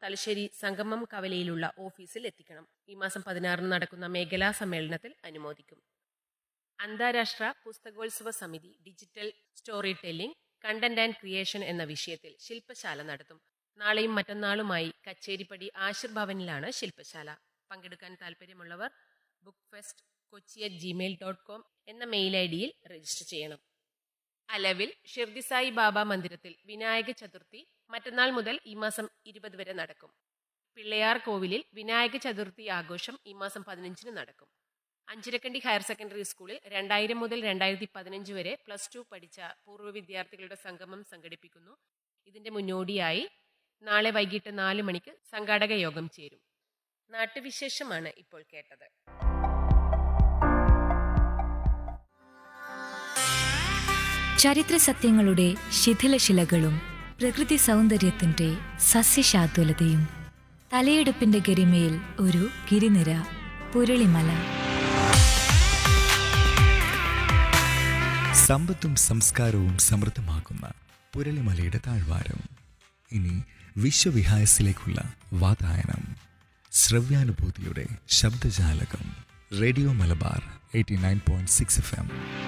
തലശ്ശേരി സംഗമം കവലയിലുള്ള ഓഫീസിൽ എത്തിക്കണം ഈ മാസം പതിനാറിന് നടക്കുന്ന മേഖലാ സമ്മേളനത്തിൽ അനുമോദിക്കും അന്താരാഷ്ട്ര പുസ്തകോത്സവ സമിതി digital story telling content and creation എന്ന വിഷയത്തിൽ ശില്പശാല നടത്തും നാളെയും മറ്റന്നാളുമായി കച്ചേരിപ്പടി ആശിർ ഭവനിലാണ് ശില്പശാല പങ്കെടുക്കാൻ താല്പര്യമുള്ളവർ book fest Kochi at Gmail dot com എന്ന മെയിൽ ഐ ഡിയിൽ രജിസ്റ്റർ ചെയ്യണം അലവിൽ ഷിർദിസായി ബാബ മന്ദിരത്തിൽ വിനായക ചതുർത്ഥി മറ്റന്നാൾ മുതൽ ഈ മാസം ഇരുപത് വരെ നടക്കും പിള്ളയാർ കോവിലിൽ വിനായക ചതുർത്ഥി ആഘോഷം ഈ മാസം പതിനഞ്ചിന് നടക്കും അഞ്ചിരക്കണ്ടി ഹയർ സെക്കൻഡറി സ്കൂളിൽ രണ്ടായിരം മുതൽ രണ്ടായിരത്തി പതിനഞ്ച് വരെ പ്ലസ് ടു പഠിച്ച പൂർവ്വ വിദ്യാർത്ഥികളുടെ സംഗമം സംഘടിപ്പിക്കുന്നു ഇതിന്റെ മുന്നോടിയായി നാളെ വൈകിട്ട് നാല് മണിക്ക് സംഘാടക യോഗം ചേരും നാട്ടുവിശേഷമാണ് ഇപ്പോൾ കേട്ടത് ചരിത്ര സത്യങ്ങളുടെ ശിഥിലശിലകളും പ്രകൃതി സൗന്ദര്യത്തിന്റെ സസ്യശാതുലതയും തലയെടുപ്പിന്റെ ഗരിമയിൽ ഒരു ഗിരിനിര പുരളിമല സമ്പത്തും സംസ്കാരവും സമൃദ്ധമാക്കുന്ന പുരളിമലയുടെ താഴ്വാരം ഇനി വിശ്വവിഹായസിലേക്കുള്ള വാതായനം ശ്രവ്യാനുഭൂതിയുടെ ശബ്ദജാലകം radio Malabar eighty nine point six F M